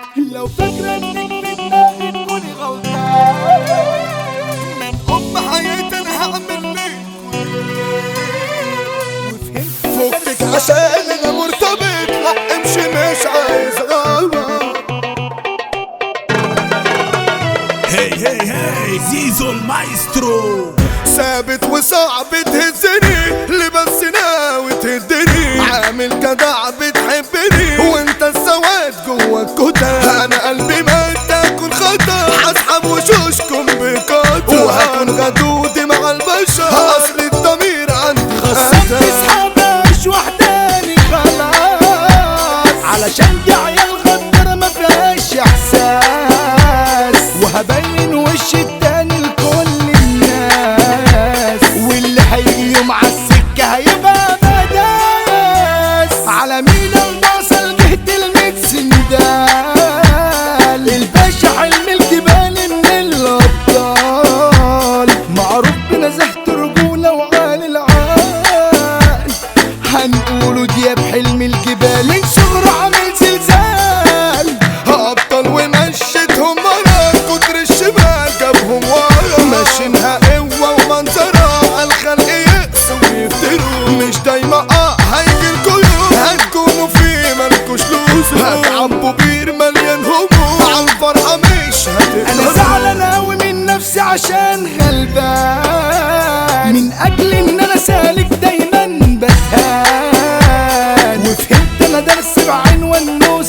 لو فاكرة انك في دماغي تكوني غلطان من ام حياتي انا هعمل ليه وفهمت فكك عشان انا مرتبط لا امشي مش عايز غلط هي هي هي زيزو المايسترو ثابت وصعب تهزني لبس ناوي تهدني عامل جدع بتحبني وانت السواد جوا الكتاب انا قلبي ما تاكل خطر هسحب وشوشكم بقطر وهكون غدود مع البشر اصل الضمير عندي خصمت خطر اصحابي مش وحداني خلاص علشان دي عيال غدر ما فيهاش احساس وهبين وش التاني لكل الناس واللي هيجي يوم على السكه هيبقى بداس على مين البصل جهد المتسندال الباشا حلم الجبال من الابطال معروف بنزهة رجولة وعالي العال هنقوله دياب حلم الجبال من صغره عامل زلزال هبطل ومشيتهم ورا كتر الشمال جابهم ورا ماشينها قوة ومنظرة الخلق يقسوا ويفتروا مش دايما اه هيجي الكيوم هتكونوا في مالكوش لوز هتعبوا بير مليان هموم عالفرحة مش انا هتقدروا زعلان اوي من نفسي عشان غلبان من اجل ان انا سالك دايما بتهان وفهمت انا درس بعنوان نو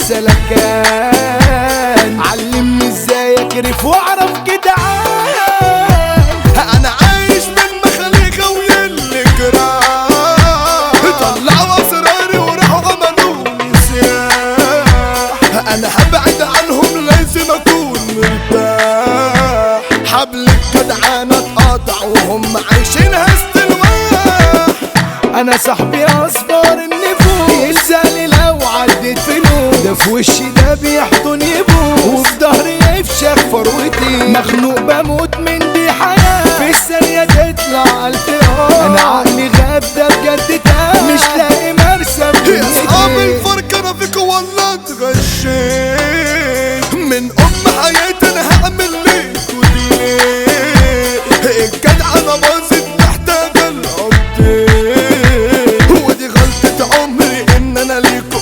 سلكان علمني ازاي اكرف واعرف جدعان انا عايش من مخاليق ويلي جراح طلعوا اسراري وراحوا عملوني سياح انا هبعد عنهم لازم اكون مرتاح حبل الجدعانة اتقطع وهم عايشينها استلواح انا صاحبي اصفر النفوس يلزقني لو عديت فلوس ده في وشي ده بيحضن يبوس وفي ظهري يفشخ فروتي مخنوق بموت من دي حياة في الثانية تطلع الف اه انا عقلي غاب ده بجد تاه مش لاقي مرسم يا اصحاب الفرق انا فيك والله اتغشيت من ام حياتي انا هعمل ليك ودي ليه الجدع انا باظت محتاجه الابديت ودي غلطة عمري ان انا ليك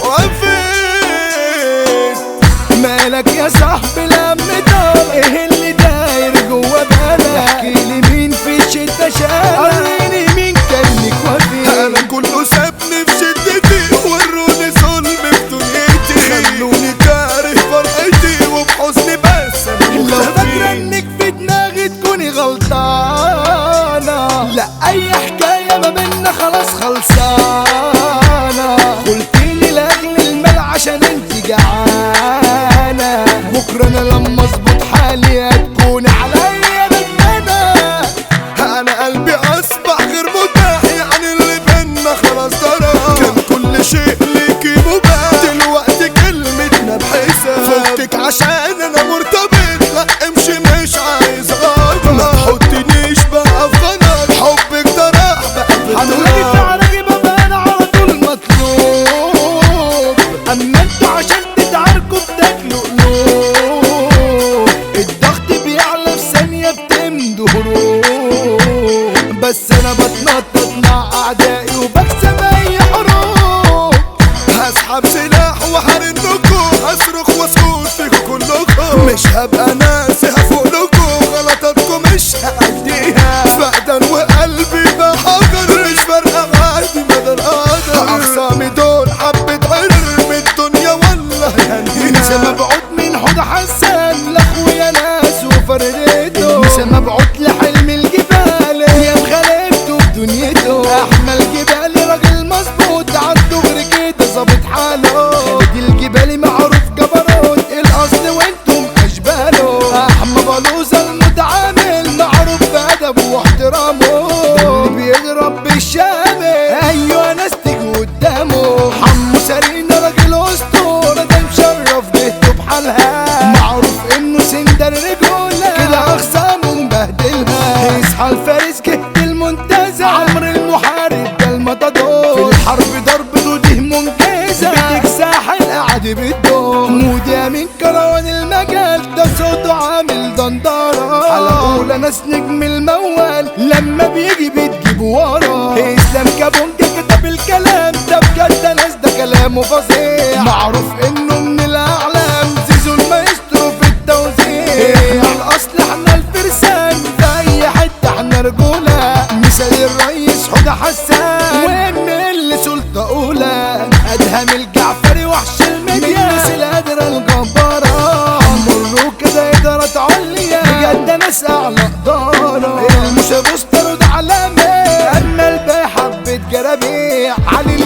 وقفت مالك يا صاحبي لم طال ايه اللي داير جوا بالك احكي لي مين في الشتا شال وريني مين كانك وفي انا كله سابني في شدتي وروني ظلم في دنيتي خلوني كاره فرحتي وبحزني بس انا لو فاكرة مختفي انك في دماغي تكوني غلطانة لا اي حكاية ما بينا خلاص خلصانة قلتيلي لاجل المال عشان انت جعانة بكرة انا لما اظبط حالي هتكون عليا ندمانة انا قلبي اصبح غير متاح يعني اللي بينا خلاص ترى كان كل شيء ليكي مباح دلوقتي كلمتنا بحساب فكك عشان انا مرتبط لا امشي مش عايز غلط ما تحطنيش بقى في غلط حبك ده راح بقى هنلاقي في بالدراب عراجي بابا انا على طول مطلوب اما انتوا عشان تتعاملوا الدور مودي من كروان المجال ده صوته عامل دندرة على طول ناس نجم الموال لما بيجي بتجيب ورا اسلام كابونجا كتب الكلام ده بجد ناس ده كلامه فظيع معروف انه من الاعلام زيزو المايسترو في التوزيع احنا الاصل احنا الفرسان في اي حته احنا رجوله مثال الرئيس حوده حسان وام اللي سلطه اولى ادهم الجعفري وحش المدينه الناس القادره الجباره مروا كده اداره عليا بجد ناس اعلى اداره المشا بوستر وده علامه اما الباقي حبه جرابيع علي